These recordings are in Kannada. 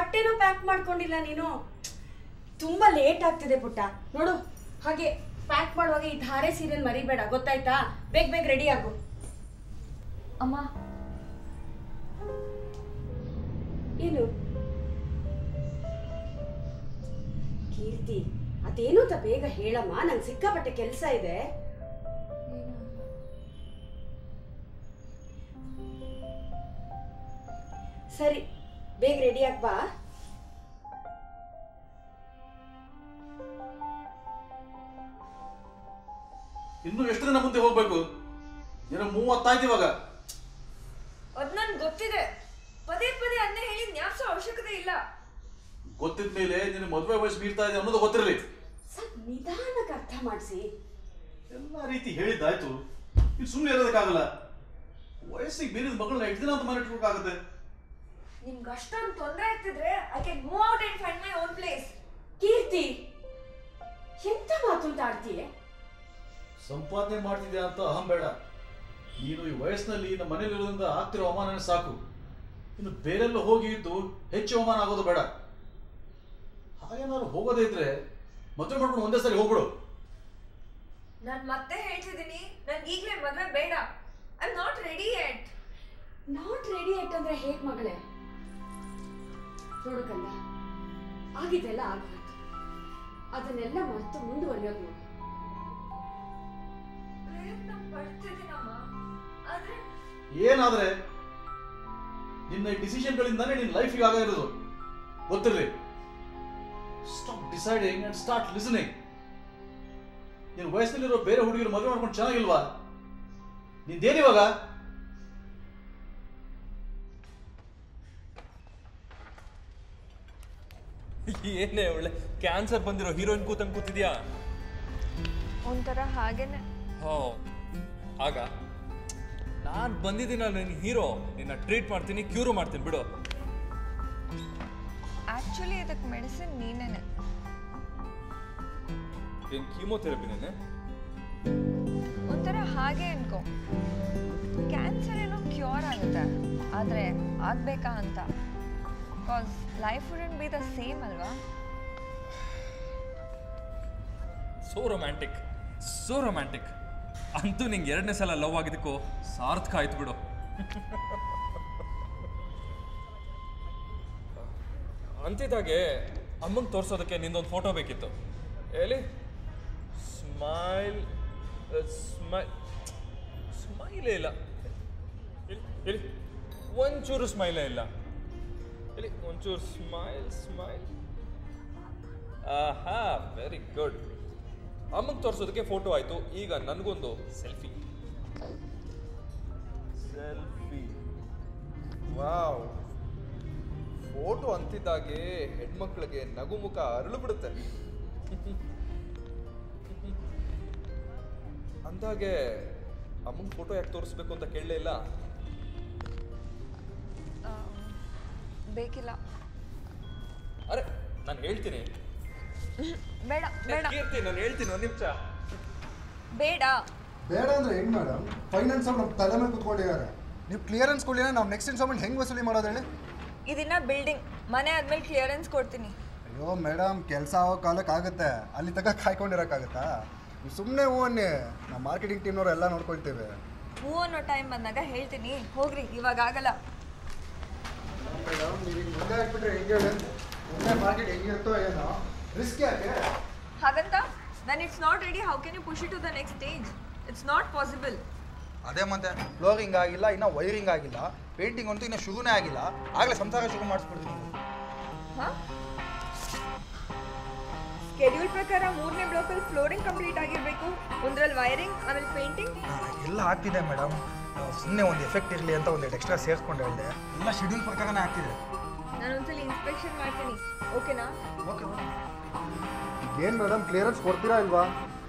ಬಟ್ಟೆನೂ ಪ್ಯಾಕ್ ಮಾಡ್ಕೊಂಡಿಲ್ಲ ನೀನು ತುಂಬಾ ಲೇಟ್ ಆಗ್ತಿದೆ ಪುಟ್ಟ ನೋಡು ಹಾಗೆ ಪ್ಯಾಕ್ ಮಾಡುವಾಗ ಈ ಧಾರೆ ಸೀರೆಲ್ ಮರಿಬೇಡ ಗೊತ್ತಾಯ್ತಾ ಬೇಗ ಬೇಗ ರೆಡಿ ಆಗು ಅಮ್ಮ ಏನು ಕೀರ್ತಿ ಅದೇನು ಅಂತ ಬೇಗ ಹೇಳಮ್ಮ ನಂಗೆ ಸಿಕ್ಕಾಪಟ್ಟೆ ಕೆಲಸ ಇದೆ ಸರಿ ಬೇಗ ರೆಡಿ ಬಾ ಇನ್ನು ಎಷ್ಟು ದಿನ ಮುಂದೆ ಹೋಗ್ಬೇಕು ಏನೋ ಮೂವತ್ತಾಯ್ತು ಇವಾಗ ಅದ್ ನನ್ಗೆ ಗೊತ್ತಿದೆ ಪದೇ ಪದೇ ಅನ್ನ ಹೇಳಿ ಜ್ಞಾಪಿಸೋ ಅವಶ್ಯಕತೆ ಇಲ್ಲ ಗೊತ್ತಿದ ಮೇಲೆ ನಿನ್ನ ಮದುವೆ ವಯಸ್ಸು ಮೀರ್ತಾ ಇದೆ ಅನ್ನೋದು ಗೊತ್ತಿರಲಿ ಸ್ವಲ್ಪ ನಿಧಾನಕ್ಕೆ ಅರ್ಥ ಮಾಡಿಸಿ ಎಲ್ಲ ರೀತಿ ಹೇಳಿದ್ದಾಯ್ತು ಇದು ಸುಮ್ಮನೆ ಇರೋದಕ್ಕಾಗಲ್ಲ ವಯಸ್ಸಿಗೆ ಮೀರಿದ ಮಗಳನ್ನ ಎಷ್ಟು ದಿನ ಅಂತ ಮನೆ ಇಟ್ಕೋಕ್ಕಾಗುತ್ತೆ ನಿಮ್ಗೆ ಅಷ್ಟೊಂದು ತೊಂದರೆ ಆಗ್ತಿದ್ರೆ I can move out and find my own place Keerthi ಎಂತ ಮಾತು ಅಂತ ಆಡ್ತೀಯ ಸಂಪಾದನೆ ಮಾಡ್ತಿದ್ಯಾ ಅಂತ ಅಹಂ ಬೇಡ ನೀನು ಈ ವಯಸ್ಸಿನಲ್ಲಿ ನಮ್ಮ ಮನೇಲಿರೋದ್ರಿಂದ ಆಗ್ತಿರೋ ಅವಮಾನ ಸಾಕು ಇನ್ನು ಬೇರೆಲ್ಲ ಹೋಗಿ ಇದ್ದು ಹೆಚ್ಚು ಅವಮಾನ ಆಗೋದು ಬೇಡ ಹಾಗೇನಾದ್ರು ಹೋಗೋದೇ ಇದ್ರೆ ಮದುವೆ ಮಾಡ್ಕೊಂಡು ಒಂದೇ ಸರಿ ಹೋಗ್ಬಿಡು ನಾನ್ ಮತ್ತೆ ಹೇಳ್ತಿದ್ದೀನಿ ನನ್ಗೆ ಈಗಲೇ ಮದ್ವೆ ಬೇಡ I am not ready yet not ready ಆಯ್ತು ಅಂದ್ರೆ ಹೇಗ್ ಮಗಳೇ ನೋಡು ಕಂದ ಆಗಿದ್ದೆಲ್ಲ ಆಗೋಯ್ತು ಅದನ್ನೆಲ್ಲ ಮರೆತು ಮುಂದುವರಿಯೋದು ನೋಡು ಪ್ರಯತ್ನ ಪಡ್ತಿದ್ದೀನಮ್ಮ ಆದ್ರೆ ಏನಾದ್ರೆ ನಿನ್ನ ಡಿಸಿಷನ್ಗಳಿಂದಾನೇ ನಿನ್ನ ಲೈಫಿಗೆ ಆಗಿರೋದು ಗೊತ್ತಿರಲಿ stop deciding and start listening ನಿನ್ನ ವಯಸ್ಸಿನಲ್ಲಿರೋ ಬೇರೆ ಹುಡುಗಿರು ಮದುವೆ ಮಾಡ್ಕೊಂಡು ಚೆನ್ನಾಗಿಲ್ವಾ ನಿಂದೇನಿವಾಗ ಏನೇ ಒಳ್ಳೆ ಕ್ಯಾನ್ಸರ್ ಬಂದಿರೋ ಹೀರೋಯಿನ್ ಕೂತಂಗ್ ಕೂತಿದ್ಯಾ ಒಂಥರ ಹಾಗೇನೆ ಹೋ ಆಗ ನಾನು ಬಂದಿದ್ದೀನಲ್ಲ ನಿನ್ನ ಹೀರೋ ನಿನ್ನ ಟ್ರೀಟ್ ಮಾಡ್ತೀನಿ ಕ್ಯೂರು ಮಾಡ್ತೀನಿ ಬಿಡು ಆಕ್ಚುಲಿ ಇದಕ್ಕೆ ಮೆಡಿಸಿನ್ ನೀನೇನೆ ಏನು ಕೀಮೋಥೆರಪಿನೇನೆ ಒಂಥರ ಹಾಗೆ ಅನ್ಕೋ ಕ್ಯಾನ್ಸರ್ ಏನೋ ಕ್ಯೂರ್ ಆಗುತ್ತೆ ಆದರೆ ಆಗಬೇಕಾ ಅಂತ because life wouldn't be the same ಅಲ್ವಾ ಸೋ ರೊಮ್ಯಾಂಟಿಕ್ ಸೋ ರೊಮ್ಯಾಂಟಿಕ್ ಅಂತೂ ನಿಂಗೆ ಎರಡನೇ ಸಲ ಲವ್ ಆಗಿದ್ದಕ್ಕೂ ಸಾರ್ಥಕ ಆಯ್ತು ಬಿಡು ಅಂತಿದ್ದಾಗೆ ಅಮ್ಮಂಗೆ ತೋರಿಸೋದಕ್ಕೆ ನಿಂದೊಂದು ಫೋಟೋ ಬೇಕಿತ್ತು ಹೇಳಿ ಸ್ಮೈಲ್ ಸ್ಮೈಲ್ ಸ್ಮೈಲೇ ಇಲ್ಲ ಇಲ್ಲಿ ಇಲ್ಲಿ ಒಂಚೂರು ಸ್ಮೈಲೇ ಇಲ್ಲ ಇಲ್ಲಿ ಒಂಚೂರು ಸ್ಮೈಲ್ ಸ್ಮೈಲ್ ಆಹಾ ವೆರಿ ಗುಡ್ ಅಮ್ಮಂಗೆ ತೋರಿಸೋದಕ್ಕೆ ಫೋಟೋ ಆಯಿತು ಈಗ ನನಗೊಂದು ಸೆಲ್ಫಿ ಸೆಲ್ಫಿ ವಾವ್ ಫೋಟೋ ಅಂತಿದ್ದಾಗೆ ಹೆಣ್ಮಕ್ಳಿಗೆ ನಗುಮುಖ ಅರಳು ಬಿಡುತ್ತೆ ಅಂದಾಗೆ ಅಮ್ಮಂಗೆ ಫೋಟೋ ಯಾಕೆ ತೋರಿಸ್ಬೇಕು ಅಂತ ಕೇಳಲೇ ಇಲ್ಲ ಬೇಕಿಲ್ಲ ಅರೆ ನಾನು ಹೇಳ್ತೀನಿ ಬೇಡ ಬೇಡ ಕೀರ್ತಿ ನಾನು ಹೇಳ್ತೀನಿ ಒಂದು ನಿಮಿಷ ಬೇಡ ಬೇಡ ಅಂದ್ರೆ ಹೆಂಗ್ ಮೇಡಮ್ ಫೈನಾನ್ಸ್ ಅವ್ರು ನಮ್ಮ ತಲೆ ಮೇಲೆ ಕುತ್ಕೊಂಡಿದ್ದಾರೆ ನೀವು ಕ್ಲಿಯರೆನ್ಸ್ ಕೊಡಲಿಲ್ಲ ನಾವು ನೆಕ್ಸ್ಟ್ ಇನ್ಸ್ಟಾಲ್ಮೆಂಟ್ ಹೆಂಗ್ ವಸೂಲಿ ಮಾಡೋದು ಹೇಳಿ ಇದನ್ನ ಬಿಲ್ಡಿಂಗ್ ಮನೆ ಆದ್ಮೇಲೆ ಕ್ಲಿಯರೆನ್ಸ್ ಕೊಡ್ತೀನಿ ಅಯ್ಯೋ ಮೇಡಮ್ ಕೆಲಸ ಆಗೋ ಕಾಲಕ್ಕೆ ಆಗುತ್ತೆ ಅಲ್ಲಿ ತನಕ ಕಾಯ್ಕೊಂಡಿರೋಕ್ಕಾಗತ್ತಾ ನೀವು ಸುಮ್ಮನೆ ಹೂ ಅನ್ನಿ ನಮ್ಮ ಮಾರ್ಕೆಟಿಂಗ್ ಟೀಮ್ನವ್ರು ಎಲ್ಲ ನೋಡ್ಕೊಳ್ತೇವೆ ಹೂ ಅನ್ನೋ ಟೈಮ್ ಬಂದಾಗ ಹೇಳ್ತೀನಿ ಹೋಗ್ರಿ ಇವಾಗ ಆಗಲ್ಲ ಮೇಡಮ್ ನೀವು ಮುಂದೆ ಹಾಕ್ಬಿಟ್ರೆ ಹೆಂಗೆ ಹೇಳಿ ಮುಂದೆ ಮಾರ್ಕೆಟ್ ಹೆಂಗಿರುತ್ತೋ ಏನೋ ರಿಸ್ಕ್ ಯಾಕೆ ಹಾಗಂತ then it's not ready how can you push it to the next stage it's not possible ಅದೇ ಮತ್ತೆ ಫ್ಲೋರಿಂಗ್ ಆಗಿಲ್ಲ ಇನ್ನು ವೈರಿಂಗ್ ಆಗಿಲ್ಲ ಪೇಂಟಿಂಗ್ ಅಂತೂ ಇನ್ನು ಶುರುನೇ ಆಗಿಲ್ಲ ಆಗಲೇ ಸಂಸಾರ ಶುರು ಮಾಡಿಸ್ಬಿಡ್ತೀನಿ ಸ್ಕೆಡ್ಯೂಲ್ ಪ್ರಕಾರ ಮೂರನೇ ಬ್ಲಾಕಲ್ಲಿ ಫ್ಲೋರಿಂಗ್ ಕಂಪ್ಲೀಟ್ ಆಗಿರಬೇಕು ಒಂದ್ರಲ್ಲಿ ವೈರಿಂಗ್ ಆಮೇಲೆ ಪೇಂಟಿಂಗ್ ಎಲ್ಲ ಆಗ್ತಿದೆ ಮೇಡಮ್ ಸುಮ್ಮನೆ ಒಂದು ಎಫೆಕ್ಟ್ ಇರಲಿ ಅಂತ ಒಂದು ಎಕ್ಸ್ಟ್ರಾ ಸೇರಿಸ್ಕೊಂಡು ಹೇಳಿದೆ ಎಲ್ಲ ಶೆಡ್ಯೂಲ್ ಪ್ರಕಾರನೇ ಆಗ್ತಿದೆ ನಾನು ಒಂದ್ಸಲ ಇನ್ಸ್ಪೆಕ್ಷನ್ ಮಾಡ್ತೀನಿ ಓಕೆನಾ ಓಕೆ ಏನು ಮೇಡಮ್ ಕ್ಲಿಯರೆನ್ಸ್ ಕೊಡ್ತೀರಾ ಇಲ್ವಾ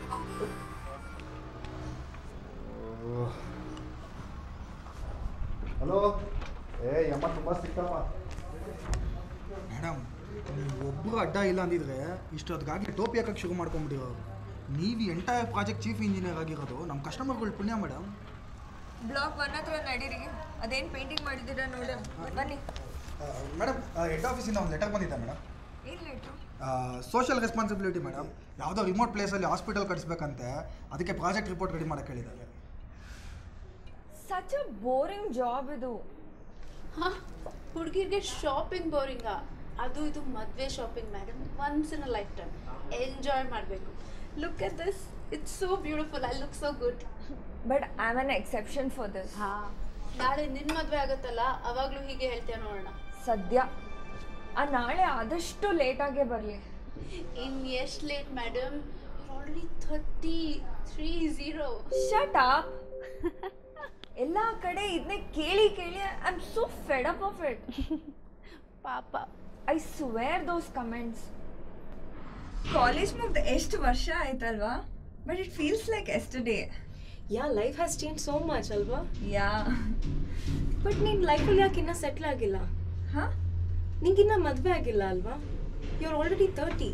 ಹಲೋ ಏ ಯಮ್ಮ ತುಂಬ ಸಿಕ್ಕಮ್ಮ ಮೇಡಮ್ ನೀವು ಒಬ್ಬರು ಅಡ್ಡ ಇಲ್ಲ ಅಂದಿದ್ರೆ ಇಷ್ಟೊತ್ತಿಗಾಗಿ ಟೋಪಿ ಹಾಕಕ್ಕೆ ಶುರು ಮಾಡ್ಕೊಂಬಿಟ್ಟಿರೋರು ನೀವು ಎಂಟೈರ್ ಪ್ರಾಜೆಕ್ಟ್ ಚೀಫ್ ಇಂಜಿನಿಯರ್ ಆಗಿರೋದು ನಮ್ಮ ಕಸ್ಟಮರ್ಗಳು ಪುಣ್ಯ ಮೇಡಮ್ ಬ್ಲಾಕ್ ಒನ್ ಹತ್ರ ನಡೀರಿ ಅದೇನು ಪೇಂಟಿಂಗ್ ಮಾಡಿದ್ದೀರಾ ನೋಡ ಬನ್ನಿ ಮೇಡಮ್ ಹೆಡ್ ಆಫೀಸಿಂದ ಒಂದು ಲೆಟರ್ ಬಂದಿದೆ ಮೇಡಮ್ ಏನು ಲೇಟು ಸೋಷಿಯಲ್ ರೆಸ್ಪಾನ್ಸಿಬಿಲಿಟಿ ಮೇಡಮ್ ಯಾವುದೋ ರಿಮೋಟ್ ಪ್ಲೇಸಲ್ಲಿ ಹಾಸ್ಪಿಟಲ್ ಕಟ್ಸ್ಬೇಕಂತೆ ಅದಕ್ಕೆ ಪ್ರಾಜೆಕ್ಟ್ ರಿಪೋರ್ಟ್ ರೆಡಿ ಮಾಡಕ್ಕೆ ಹೇಳಿದ್ದಾರೆ ಸಚ್ ಅ ಬೋರಿಂಗ್ ಜಾಬ್ ಇದು ಹಾಂ ಹುಡುಗಿರಿಗೆ ಶಾಪಿಂಗ್ ಬೋರಿಂಗಾ ಅದು ಇದು ಮದುವೆ shopping madam once in a lifetime enjoy ಮಾಡಬೇಕು look at this it's so beautiful I look so good but I am an exception for this ಹಾಂ ನಾಳೆ ನಿನ್ನ ಮದುವೆ ಆಗುತ್ತಲ್ಲ ಅವಾಗಲೂ ಹೀಗೆ ಹೇಳ್ತೀಯ ನೋಡೋಣ ಸದ್ಯ ಆ ನಾಳೆ ಆದಷ್ಟು ಲೇಟಾಗೇ ಬರಲಿ ಇನ್ ಎಷ್ಟು late madam already thirty three zero shut up ಎಲ್ಲ ಕಡೆ ಇದನ್ನೇ ಕೇಳಿ ಕೇಳಿ I am so fed up of it ಪಾಪ I swear those comments college ಮುಗ್ದು ಎಷ್ಟು ವರ್ಷ ಆಯ್ತಲ್ವಾ but it feels like yesterday yeah life has change so much ಅಲ್ವಾ ಯಾ ಬಟ್ ನೀನು ಲೈಫಲ್ಲಿ ಯಾಕೆ ಇನ್ನೂ ಸೆಟ್ಲ್ ಆಗಿಲ್ಲ ಹಾಂ ನಿಂಗಿನ್ನ ಮದುವೆ ಆಗಿಲ್ಲ ಅಲ್ವಾ ಯು ಆರ್ ಆಲ್ರೆಡಿ ತರ್ಟಿ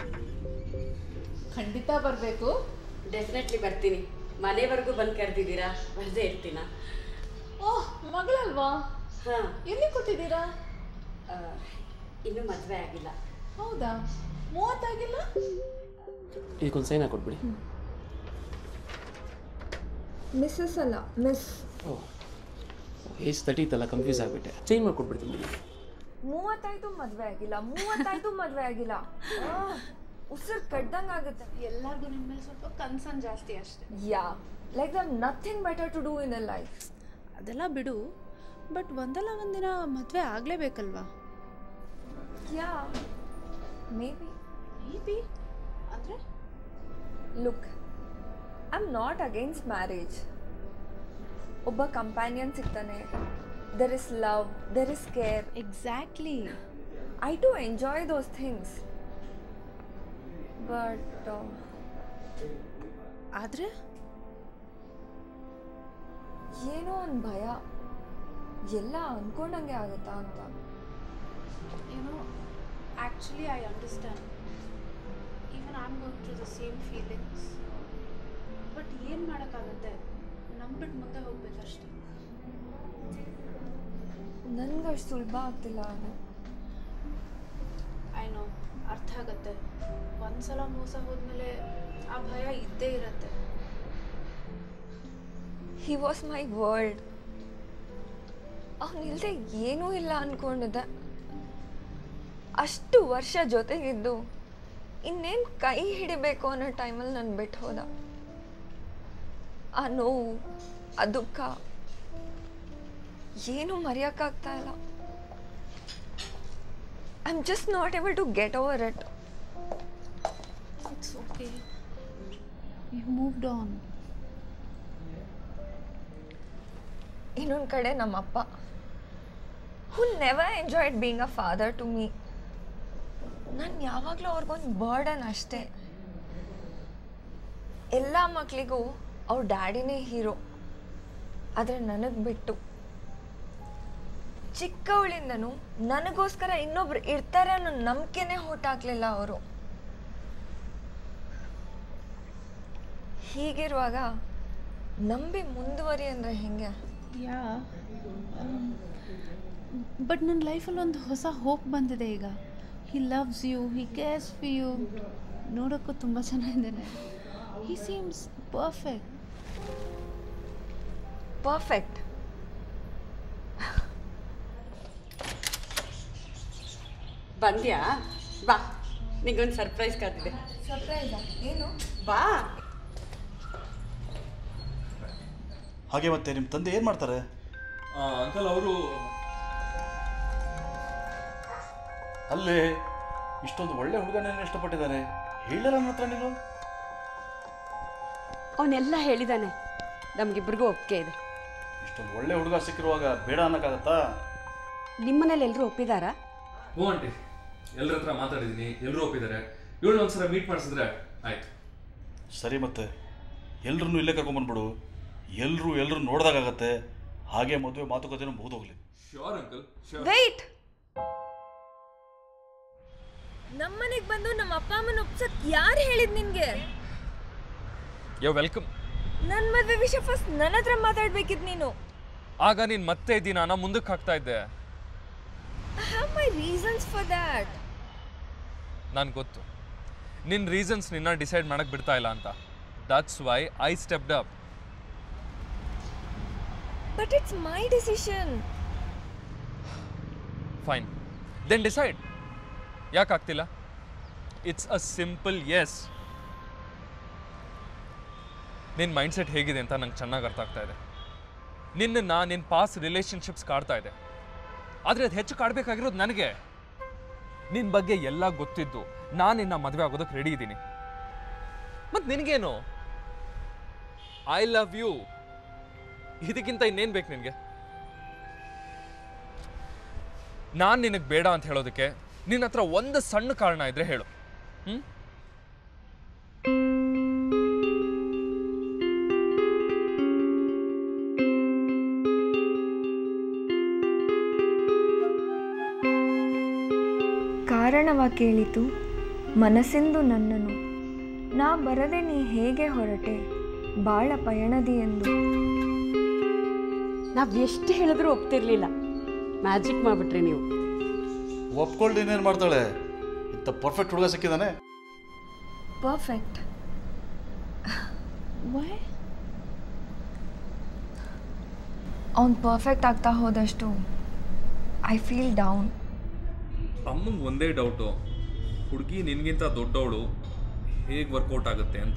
ಖಂಡಿತ ಬರಬೇಕು ಡೆಫಿನೆಟ್ಲಿ ಬರ್ತೀನಿ ಮನೆವರೆಗೂ ಬಂದು ಕರೆದಿದ್ದೀರಾ ಬರ್ದೇ ಇರ್ತೀನ ಓಹ್ ಮಗಳಲ್ವಾ ಹಾಂ ಎಲ್ಲಿ ಕೂತಿದ್ದೀರಾ ಇನ್ನೂ ಮದುವೆ ಆಗಿಲ್ಲ ಹೌದಾ ಮೂವತ್ತಾಗಿಲ್ಲ ಇದಕ್ಕೊಂದು ಸೈನ್ ಹಾಕೊಟ್ಬಿಡಿ ಮಿಸ್ಸಸ್ ಅಲ್ಲ ಮಿಸ್ ಓ ಏಜ್ ತರ್ಟಿ ಇತ್ತಲ್ಲ ಕನ್ಫ್ಯೂಸ್ ಆಗಿಬಿಟ್ಟೆ ಚೇಂಜ್ ಮಾಡಿಕೊಟ್ಬಿಡ್ತೀನಿ ಬಿಡಿ ಮೂವತ್ತಾಯ್ತು ಮದುವೆ ಆಗಿಲ್ಲ ಮೂವತ್ತಾಯ್ತು ಮದುವೆ ಆಗಿಲ್ಲ ಉಸಿರು ಕಡ್ದಂಗೆ ಆಗುತ್ತೆ ಎಲ್ಲರಿಗೂ ನಿಮ್ಮ ಮೇಲೆ ಸ್ವಲ್ಪ ಕನ್ಸರ್ನ್ ಜಾಸ್ತಿ ಅಷ್ಟೇ yeah like them nothing better to do in a life ಅದೆಲ್ಲ ಬಿಡು ಬಟ್ ಒಂದಲ್ಲ ಒಂದಿನ ಮದುವೆ ಆಗಲೇಬೇಕಲ್ವಾ yeah maybe maybe ಅಂದರೆ look I am not against marriage ಒಬ್ಬ ಕಂಪ್ಯಾನಿಯನ್ ಸಿಗ್ತಾನೆ there is love there is care exactly I to enjoy those things but ಆದರೆ ಏನೋ ಒಂದು ಭಯ ಎಲ್ಲ ಅಂದ್ಕೊಂಡಂಗೆ ಆಗುತ್ತಾ ಅಂತ ಏನೋ actually I understand even I am going to the same feelings but ಏನು ಮಾಡೋಕ್ಕಾಗತ್ತೆ ನಂಬಿಟ್ಟು ಮುಂದೆ ಹೋಗ್ಬೇಕಷ್ಟೆ ನನ್ಗೆ ಅಷ್ಟು ಸುಲಭ ಆಗ್ತಿಲ್ಲ ಅದು ಐ ನೋ ಅರ್ಥ ಆಗತ್ತೆ ಒಂದ್ಸಲ ಮೋಸ ಹೋದ್ಮೇಲೆ ಆ ಭಯ ಇದ್ದೇ ಇರತ್ತೆ ಹಿ ವಾಸ್ ಮೈ ವರ್ಲ್ಡ್ ಅವನಿಲ್ದೆ ಏನೂ ಇಲ್ಲ ಅಂದ್ಕೊಂಡಿದ್ದೆ ಅಷ್ಟು ವರ್ಷ ಜೊತೆಗಿದ್ದು ಇನ್ನೇನು ಕೈ ಹಿಡಿಬೇಕು ಅನ್ನೋ ಟೈಮಲ್ಲಿ ನಾನು ಬಿಟ್ಟು ಹೋದ ಆ ನೋವು ಆ ದುಃಖ ಏನೂ ಮರೆಯೋಕ್ಕಾಗ್ತಾ ಇಲ್ಲ I am just not able to get over it it's okay you moved on ಇನ್ನೊಂದು ಕಡೆ ನಮ್ಮಪ್ಪ who never enjoyed being a father to me ನಾನು ಯಾವಾಗಲೂ ಅವ್ರಿಗೊಂದು ಬರ್ಡನ್ ಅಷ್ಟೇ ಎಲ್ಲ ಮಕ್ಕಳಿಗೂ ಅವ್ರ ಡ್ಯಾಡಿನೇ ಹೀರೋ ಆದರೆ ನನಗೆ ಬಿಟ್ಟು ಚಿಕ್ಕವಳಿಂದನೂ ನನಗೋಸ್ಕರ ಇನ್ನೊಬ್ರು ಇರ್ತಾರೆ ಅನ್ನೋ ನಂಬಿಕೆನೇ ಹುಟ್ಟಾಕ್ಲಿಲ್ಲ ಅವರು ಹೀಗಿರುವಾಗ ನಂಬಿ ಮುಂದುವರಿ ಅಂದರೆ ಹೆಂಗೆ ಯಾ ಬಟ್ ನನ್ನ ಲೈಫಲ್ಲಿ ಒಂದು ಹೊಸ ಹೋಪ್ ಬಂದಿದೆ ಈಗ he loves you he cares for you ನೋಡೋಕ್ಕೂ ತುಂಬ ಚೆನ್ನಾಗಿದ್ದಾನೆ ಹಿ ಸೀಮ್ಸ್ ಪರ್ಫೆಕ್ಟ್ ಪರ್ಫೆಕ್ಟ್ ಬಂದ್ಯಾ ಬಾ ನಿಂಗೊಂದು ಸರ್ಪ್ರೈಸ್ ಕಾದಿದೆ ಸರ್ಪ್ರೈಸಾ ಏನು ಬಾ ಹಾಗೆ ಮತ್ತೆ ನಿಮ್ಮ ತಂದೆ ಏನು ಮಾಡ್ತಾರೆ ಅಂಕಲ್ ಅವರು ಅಲ್ಲೇ ಇಷ್ಟೊಂದು ಒಳ್ಳೆ ಹುಡುಗನೇನು ಇಷ್ಟಪಟ್ಟಿದ್ದಾನೆ ಹೇಳಲ್ಲ ನನ್ನ ಹತ್ರ ನೀನು ಅವನೆಲ್ಲ ಹೇಳಿದಾನೆ ನಮಗಿಬ್ರಿಗೂ ಒಪ್ಪಿಗೆ ಇದೆ ಇಷ್ಟೊಂದು ಒಳ್ಳೆ ಹುಡುಗ ಸಿಕ್ಕಿರುವಾಗ ಬೇಡ ಅನ್ನೋಕ್ಕಾಗತ್ತಾ ನಿಮ್ಮನೇಲಿ ಎಲ್ಲರೂ ಒಪ್ಪಿದಾರಾ ಹ್ಞೂ ಆಂಟಿ ಎಲ್ಲರ ಹತ್ರ ಮಾತಾಡಿದ್ದೀನಿ ಎಲ್ಲರೂ ಒಪ್ಪಿದ್ದಾರೆ ಇವಳು ಒಂದ್ಸಲ ಮೀಟ್ ಮಾಡಿಸಿದ್ರೆ ಆಯ್ತು ಸರಿ ಮತ್ತೆ ಎಲ್ರನ್ನೂ ಇಲ್ಲೇ ಕರ್ಕೊಂಬಂದ್ಬಿಡು ಎಲ್ಲರೂ ಎಲ್ಲರೂ ನೋಡ್ದಾಗತ್ತೆ ಹಾಗೆ ಮದುವೆ ಮಾತುಕತೆನೂ ಮುಗಿದೋಗ್ಲಿ ಶ್ಯೂರ್ ಅಂಕಲ್ ಶ್ಯೂರ್ ವೆಯ್ಟ್ ನಮ್ಮನೆಗೆ ಬಂದು ನಮ್ಮ ಅಪ್ಪ ಅಮ್ಮನ ಒಪ್ಸಕ್ ಯಾರು ಹೇಳಿದ್ ನಿನ್ಗೆ ಯೋ ವೆಲ್ಕಮ್ ನನ್ನ ಮದ್ವೆ ವಿಷಯ ಫಸ್ಟ್ ನನ್ನ ಹತ್ರ ಮಾತಾಡ್ಬೇಕಿದ್ ನೀನು ಆಗ ನೀನು ಮತ್ತೆ ದಿನಾನ ಮುಂದಕ್ಕೆ ಹಾಕ್ತಾ ಇದ್ದೆ I my reasons for that ನನಗೆ ಗೊತ್ತು ನಿನ್ನ ರೀಸನ್ಸ್ ನಿನ್ನ ಡಿಸೈಡ್ ಮಾಡಕ್ಕೆ ಬಿಡ್ತಾ ಇಲ್ಲ ಅಂತ that's why I stepped up but it's my decision fine then decide ಯಾಕೆ ಆಗ್ತಿಲ್ಲ ಇಟ್ಸ್ ಅ ಸಿಂಪಲ್ ಎಸ್ ನಿನ್ನ ಮೈಂಡ್ಸೆಟ್ ಹೇಗಿದೆ ಅಂತ ನಂಗೆ ಚೆನ್ನಾಗಿ ಅರ್ಥ ಆಗ್ತಾ ಇದೆ ನಿನ್ನನ್ನು ನಿನ್ನ ಪಾಸ್ ರಿಲೇಷನ್ಶಿಪ್ಸ್ ಕಾಡ್ತಾ ಇದೆ ಆದರೆ ಅದು ಹೆಚ್ಚು ಕಾಡಬೇಕಾಗಿರೋದು ನನಗೆ ನಿನ್ನ ಬಗ್ಗೆ ಎಲ್ಲ ಗೊತ್ತಿದ್ದು ನಾನು ನಿನ್ನ ಮದುವೆ ಆಗೋದಕ್ಕೆ ರೆಡಿ ಇದ್ದೀನಿ ಮತ್ತು ನಿನಗೇನು ಐ ಲವ್ ಯು ಇದಕ್ಕಿಂತ ಇನ್ನೇನು ಬೇಕು ನಿನಗೆ ನಾನು ನಿನಗೆ ಬೇಡ ಅಂತ ಹೇಳೋದಕ್ಕೆ ನಿನ್ನ ಹತ್ರ ಒಂದು ಸಣ್ಣ ಕಾರಣ ಇದ್ರೆ ಹೇಳು ಹ್ಞೂ ಕಾರಣವ ಕೇಳಿತು ಮನಸ್ಸಿಂದು ನನ್ನನು ನಾ ಬರದೆ ನೀ ಹೇಗೆ ಹೊರಟೆ ಬಾಳ ಪಯಣದಿ ಎಂದು ನಾವು ಎಷ್ಟು ಹೇಳಿದ್ರೂ ಒಪ್ತಿರ್ಲಿಲ್ಲ ಮ್ಯಾಜಿಕ್ ಮಾಡಿಬಿಟ್ರಿ ನೀವು ಒಪ್ಕೊಂಡು ಇನ್ನೇನು ಮಾಡ್ತಾಳೆ ಇಂಥ ಪರ್ಫೆಕ್ಟ್ ಹುಡುಗ ಸಿಕ್ಕಿದಾನೆ ಪರ್ಫೆಕ್ಟ್ ಅವ್ನು ಪರ್ಫೆಕ್ಟ್ ಆಗ್ತಾ ಹೋದಷ್ಟು ಐ ಫೀಲ್ ಡೌನ್ ಅಮ್ಮಂಗೆ ಒಂದೇ ಡೌಟು ಹುಡುಗಿ ನಿನಗಿಂತ ದೊಡ್ಡವಳು ಹೇಗೆ ವರ್ಕೌಟ್ ಆಗುತ್ತೆ ಅಂತ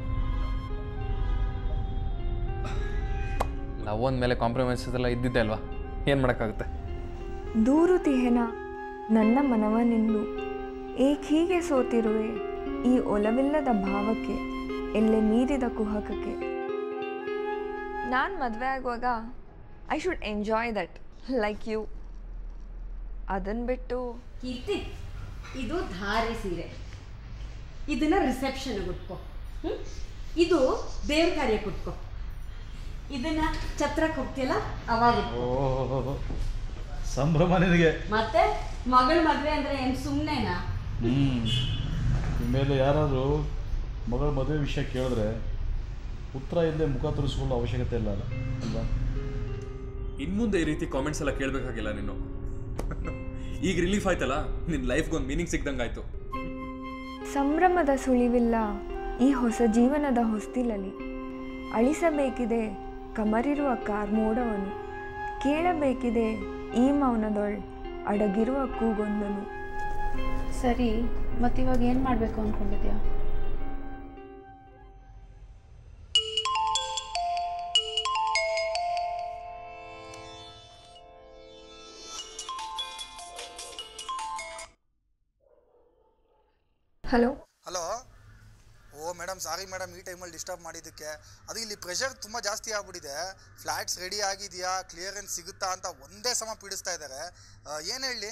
ಲವ್ ಮೇಲೆ ಕಾಂಪ್ರಮೈಸಸ್ ಎಲ್ಲ ಇದ್ದಿದ್ದೆ ಅಲ್ವಾ ಏನು ಮಾಡೋಕ್ಕಾಗುತ್ತೆ ದೂರು ತಿಹೆನ ನನ್ನ ಮನವನೆಂದು ಏಕ್ ಹೀಗೆ ಸೋತಿರುವೆ ಈ ಒಲವಿಲ್ಲದ ಭಾವಕ್ಕೆ ಎಲ್ಲೆ ಮೀರಿದ ಕುಹಕಕ್ಕೆ ನಾನು ಮದುವೆ ಆಗುವಾಗ I should enjoy that like you ಅದನ್ನು ಬಿಟ್ಟು ಕೀರ್ತಿ ಇದು ಧಾರೆ ಸೀರೆ ಇದನ್ನ ರಿಸೆಪ್ಷನ್ ಉಟ್ಕೋ ಹ್ಮ್? ಇದು ದೇವ್ರ ಕಾರ್ಯ ಕುಟ್ಕೋ ಇದನ್ನ ಛತ್ರಕ್ಕೆ ಹೋಗ್ತಿಯಲ್ಲ ಅವಾಗ ಉಟ್ಕೋ. ಓ ಸಂಭ್ರಮ ನಿನಗೆ ಮತ್ತೆ ಮಗಳ ಮದ್ವೆ ಅಂದ್ರೆ ಏನ್ ಸುಮ್ಮನೆನಾ ಹ್ಞೂ ಇನ್ಮೇಲೆ ಯಾರಾದರೂ ಮಗಳ ಮದುವೆ ವಿಷಯ ಕೇಳಿದ್ರೆ ಉತ್ತರ ಇಲ್ಲದೆ ಮುಖ ತೋರಿಸ್ಕೊಳ್ಳೋ ಅವಶ್ಯಕತೆ ಇಲ್ಲ ಅಲ್ಲ ಅಲ್ವಾ ಇನ್ಮುಂದೆ ಈ ರೀತಿ ಕಾಮೆಂಟ್ಸ್ ಎಲ್ಲ ಕೇಳಬೇಕಾಗಿಲ್ಲ ನೀನು ಈಗ ರಿಲೀಫ್ ಆಯ್ತಲ್ಲ ನಿನ್ನ ಲೈಫ್ಗೊಂದು ಮೀನಿಂಗ್ ಸಿಕ್ದಂಗೆ ಆಯ್ತು ಸಂಭ್ರಮದ ಸುಳಿವಿಲ್ಲ ಈ ಹೊಸ ಜೀವನದ ಹೊಸ್ತಿಲಲ್ಲಿ ಅಳಿಸಬೇಕಿದೆ ಕಮರಿರುವ ಕಾರ್ಮೋಡವನು ಕೇಳಬೇಕಿದೆ ಈ ಮೌನದೊಳ್ ಅಡಗಿರುವ ಕೂಗೊಂದನು ಸರಿ ಮತ್ತಿವಾಗ ಏನು ಮಾಡಬೇಕು ಅಂದ್ಕೊಂಡಿದ್ಯಾ hello hello oh madam sorry madam ಈ ಟೈಮಲ್ಲಿ ಡಿಸ್ಟರ್ಬ್ ಮಾಡಿದ್ದಕ್ಕೆ ಅದು ಇಲ್ಲಿ ಪ್ರೆಷರ್ ತುಂಬ ಜಾಸ್ತಿ ಆಗ್ಬಿಟ್ಟಿದೆ ಫ್ಲ್ಯಾಟ್ಸ್ ರೆಡಿ ಆಗಿದೆಯಾ ಕ್ಲಿಯರೆನ್ಸ್ ಸಿಗುತ್ತಾ ಅಂತ ಒಂದೇ ಸಮ ಪೀಡಿಸ್ತಾ ಇದ್ದಾರೆ ಏನು ಹೇಳಿ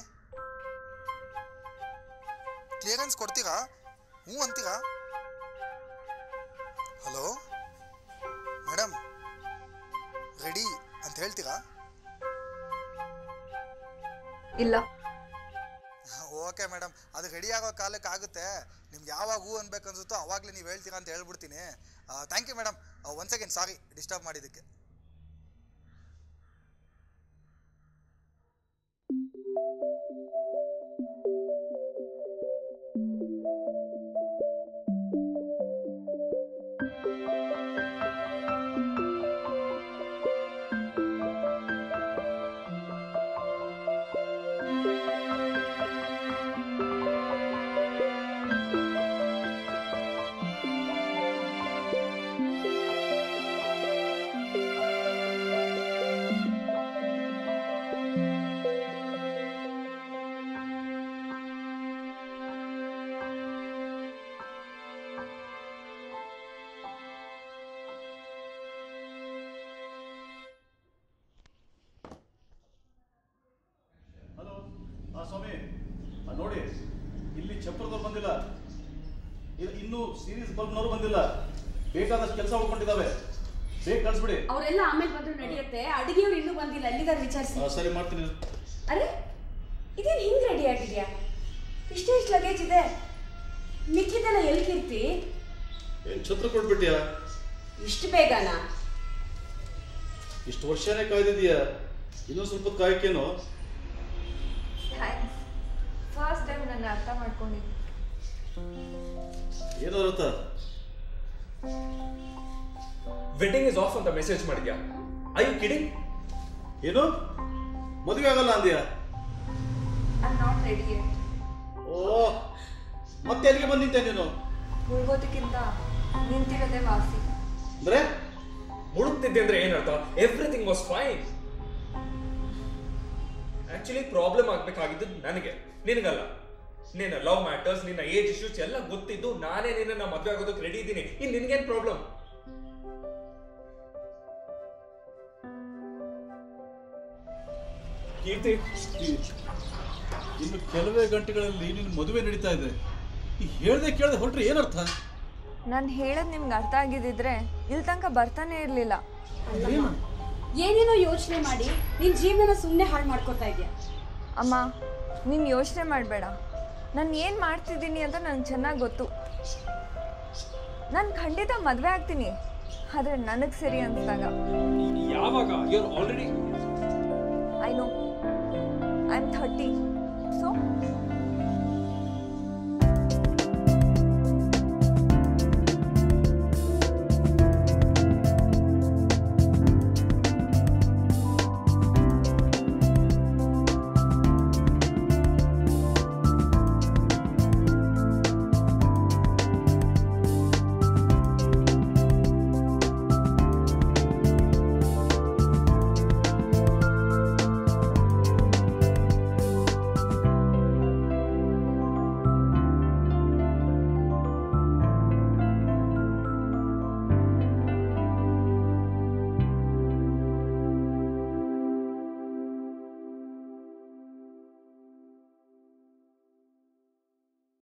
ಕ್ಲಿಯರೆನ್ಸ್ ಕೊಡ್ತೀರಾ ಹ್ಞೂ ಅಂತೀರಾ ಹಲೋ ಮೇಡಮ್ ರೆಡಿ ಅಂತ ಹೇಳ್ತೀರಾ ಇಲ್ಲ ಓಕೆ ಮೇಡಮ್ ಅದು ರೆಡಿ ಆಗೋ ಕಾಲಕ್ಕೆ ಆಗುತ್ತೆ ನಿಮ್ಗೆ ಯಾವಾಗ ಹೂ ಅನ್ಬೇಕು ಅನ್ಸುತ್ತೋ ಅವಾಗಲೇ ನೀವು ಹೇಳ್ತೀರಾ ಅಂತ ಹೇಳ್ಬಿಡ್ತೀನಿ thank you madam one second sorry disturb ಮಾಡಿದ್ದಕ್ಕೆ ಹಲೋ ಹಾಂ ಸ್ವಾಮಿ ಆ, ನೋಡಿ ಇಲ್ಲಿ ಚಪ್ರದವ್ರು ಬಂದಿಲ್ಲ ಇದು ಇನ್ನೂ ಸೀರೀಸ್ ಬಲ್ಬ್ನವರು ಬಂದಿಲ್ಲ ಬೇಕಾದಷ್ಟು ಕೆಲಸ ಉಳ್ಕೊಂಡಿದ್ದಾವೆ ಬೇಗ ಕಳಿಸ್ಬಿಡಿ ಅವರೆಲ್ಲ ಆಮೇಲೆ ಬಂದ್ರು ನಡೆಯುತ್ತೆ ಅಡುಗೆಯವ್ರು ಇನ್ನೂ ಬಂದಿಲ್ಲ ಎಲ್ಲಿದ್ದಾರೆ ವಿಚಾರಿಸಿ ಆ, ಸರಿ ಮಾಡ್ತೀನಿ ಅರೆ ಇದೇನು ಹಿಂಗೆ ರೆಡಿ ಆಗಿದೆಯಾ ಇಷ್ಟೇ ಇಷ್ಟು ಲಗೇಜ್ ಇದೆ ಮಿಕ್ಕಿದೆಲ್ಲ ಎಲ್ಲಿ ಕೀರ್ತಿ ಏನು ಛತ್ರ ಕೊಟ್ಬಿಟ್ಯಾ ಇಷ್ಟು ಬೇಗನಾ ಇಷ್ಟು ವರ್ಷನೇ ಕಾಯ್ದಿದ್ಯಾ ಇನ್ನೂ ಸ್ವಲ್ಪ ಕಾಯ್ಕೇನು ಥ್ಯಾಂಕ್ಸ್ ಫಸ್ಟ್ ಟೈಮ್ ನನ್ನ ಅರ್ಥ ಮಾಡ್ಕೊಂಡಿದ್ದು ಏನೋ ರಥ ವೆಡ್ಡಿಂಗ್ ಇಸ್ ಆಫ್ ಅಂತ ಮೆಸೇಜ್ ಮಾಡಿದ್ಯಾ ಐ ಯು ಕಿಡಿಂಗ್ ಏನು ಮದುವೆ ಆಗಲ್ಲ ಅಂದ್ಯಾ ಐ ನಾಟ್ ರೆಡಿ ಓ ಮತ್ತೆ ಎಲ್ಲಿಗೆ ಬಂದಿದ್ದೆ ನೀನು ಮುಳುಗೋದಕ್ಕಿಂತ ನಿಂತಿರೋದೇ ವಾಸಿ ಅಂದ್ರೆ ಹುಡುಕ್ತಿದ್ದೆ ಅಂದ್ರೆ ಏನರ್ಥ everything was fine actually problem ಆಗ್ಬೇಕಾಗಿದ್ದು ನನಗೆ ನಿನಗಲ್ಲ ನಿನ್ನ ಲವ್ ಮ್ಯಾಟರ್ಸ್ ನಿನ್ನ ಏಜ್ ಇಶ್ಯೂಸ್ ಎಲ್ಲ ಗೊತ್ತಿದ್ದು ನಾನೇ ನಿನ್ನ ಮದುವೆ ಆಗೋದಕ್ಕೆ ರೆಡಿ ಇದ್ದೀನಿ ಇನ್ ನಿನ್ಗೇನ್ ಪ್ರಾಬ್ಲಮ್ ಕೀರ್ತಿ ಈ- ಇನ್ನು ಕೆಲವೇ ಗಂಟೆಗಳಲ್ಲಿ ನಿನ್ನ ಮದುವೆ ನಡೀತಾ ಇದೆ ಈ ಹೇಳ್ದೆ ಕೇಳದೆ ಹೊರಟ್ರೆ ಏನರ್ಥ ನಾನು ಹೇಳೋದು ನಿಮ್ಗೆ ಅರ್ಥ ಆಗಿದ್ದಿದ್ರೆ ಇಲ್ಲಿ ತನಕ ಬರ್ತಾನೆ ಇರಲಿಲ್ಲ ಏನೇನೋ ಯೋಚನೆ ಮಾಡಿ ನಿನ್ನ ಜೀವನನ ಸುಮ್ಮನೆ ಹಾಳು ಮಾಡ್ಕೋತಾ ಇದೆಯಾ ಅಮ್ಮ ನೀನು ಯೋಚನೆ ಮಾಡಬೇಡ ನಾನು ಏನು ಮಾಡ್ತಿದ್ದೀನಿ ಅಂತ ನನಗೆ ಚೆನ್ನಾಗಿ ಗೊತ್ತು ನಾನು ಖಂಡಿತ ಮದುವೆ ಆಗ್ತೀನಿ ಆದರೆ ನನಗೆ ಸರಿ ಅನ್ಸ್ದಾಗ ಯಾವಾಗ you already I know I am thirty so